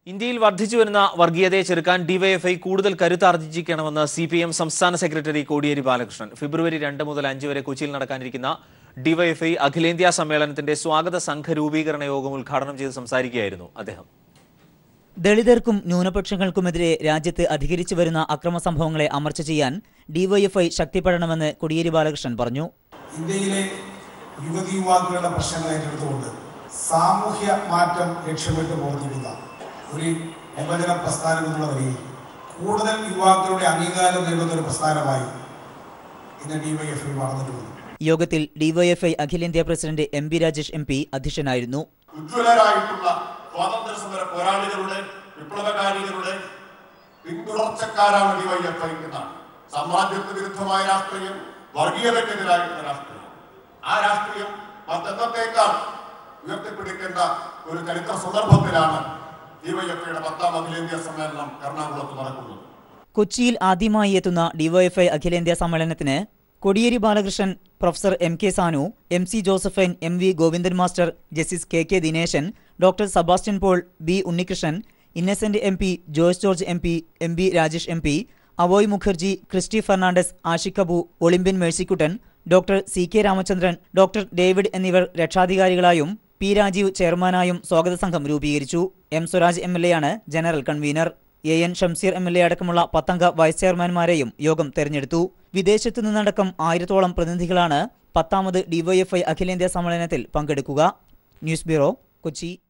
ഇന്ത്യയിൽ വർദ്ധിച്ചു വരുന്ന വർഗീയതയെ ചെറുക്കാൻ ഡിവൈഎഫ്ഐ കൂടുതൽ കരുത്താർജിക്കണമെന്ന് സി പി എം സംസ്ഥാന സെക്രട്ടറി കോടിയേരി ബാലകൃഷ്ണൻ ഫെബ്രുവരി രണ്ട് മുതൽ അഞ്ച് വരെ കൊച്ചിയിൽ നടക്കാനിരിക്കുന്ന ഡിവൈഎഫ്ഐ അഖിലേന്ത്യാ സമ്മേളനത്തിന്റെ സ്വാഗത സംഘ രൂപീകരണ യോഗം ഉദ്ഘാടനം ചെയ്ത് സംസാരിക്കുകയായിരുന്നു അദ്ദേഹം ദളിതർക്കും ന്യൂനപക്ഷങ്ങൾക്കുമെതിരെ രാജ്യത്ത് അധികരിച്ചു വരുന്ന അക്രമ സംഭവങ്ങളെ അമർച്ച ചെയ്യാൻ ഡിവൈഎഫ്ഐ ശക്തിപ്പെടണമെന്ന് കോടിയേരി ബാലകൃഷ്ണൻ പറഞ്ഞു ഇന്ത്യയിലെ യുവതി യുവാക്കളുടെ പ്രശ്നങ്ങൾ ഏറ്റെടുത്തുകൊണ്ട് സാമൂഹ്യ മാറ്റം ലക്ഷ്യമിട്ട് പ്രവർത്തിക്കുന്ന ഒരു യുവജന പ്രസ്ഥാനം എന്നുള്ള നിലയിൽ കൂടുതൽ യുവാക്കളുടെ അംഗീകാരം നേടുന്ന ഒരു പ്രസ്ഥാനമായി ഇന്ന് ഡിവൈഎഫ്ഐ വളർന്നിട്ടുണ്ട് യോഗത്തിൽ ഡിവൈഎഫ്ഐ അഖിലേന്ത്യാ president M P Rajesh M P അധ്യക്ഷനായിരുന്നു ഉജ്ജ്വലരായിട്ടുള്ള സ്വാതന്ത്ര്യ സമര പോരാളികളുടെ വിപ്ലവകാരികളുടെ പിന്തുടർച്ചക്കാരാണ് ഡിവൈഎഫ്ഐ എന്നാണ് സാമ്രാജ്യത്വ വിരുദ്ധമായ രാഷ്ട്രീയം വർഗീയതക്കെതിരായിട്ടുള്ള രാഷ്ട്രീയം ആ രാഷ്ട്രീയം മറ്റെന്നത്തേക്കാൾ ഉയർത്തിപ്പിടിക്കേണ്ട ഒരു ചരിത്ര സന്ദർഭത്തിലാണ് ഡിവൈഎഫ്ഐയുടെ പത്താം അഖിലേന്ത്യാ സമ്മേളനം എറണാകുളത്ത് നടക്കുന്നത് കൊച്ചിയിൽ ആദ്യമായി എത്തുന്ന ഡിവൈഎഫ്ഐ അഖിലേന്ത്യാ സമ്മേളനത്തിന് Kodiyeri Balakrishnan professor M K Sanu M C Josephine M V Govindan master justice K K Dineshan doctor Sebastian Paul B Unnikrishnan Innocent M P Joyce George M P M B Rajesh M P Avoy Mukherjee Christy Fernandez Aashiq Abu Olympian Mercykuttan doctor C K Ramachandran doctor David എന്നിവർ രക്ഷാധികാരികളായും P Rajeev ചെയർമാനായും സ്വാഗത സംഘം രൂപീകരിച്ചു M Swaraj M L എയാണ് general convener A N Shamseer M L A അടക്കമുള്ള പത്തംഗ vice ചെയർമാൻമാരെയും യോഗം തെരഞ്ഞെടുത്തു വിദേശത്തു നിന്നടക്കം ആയിരത്തോളം പ്രതിനിധികളാണ് പത്താമത് ഡിവൈഎഫ്ഐ അഖിലേന്ത്യാ സമ്മേളനത്തിൽ പങ്കെടുക്കുക ന്യൂസ് ബ്യൂറോ കൊച്ചി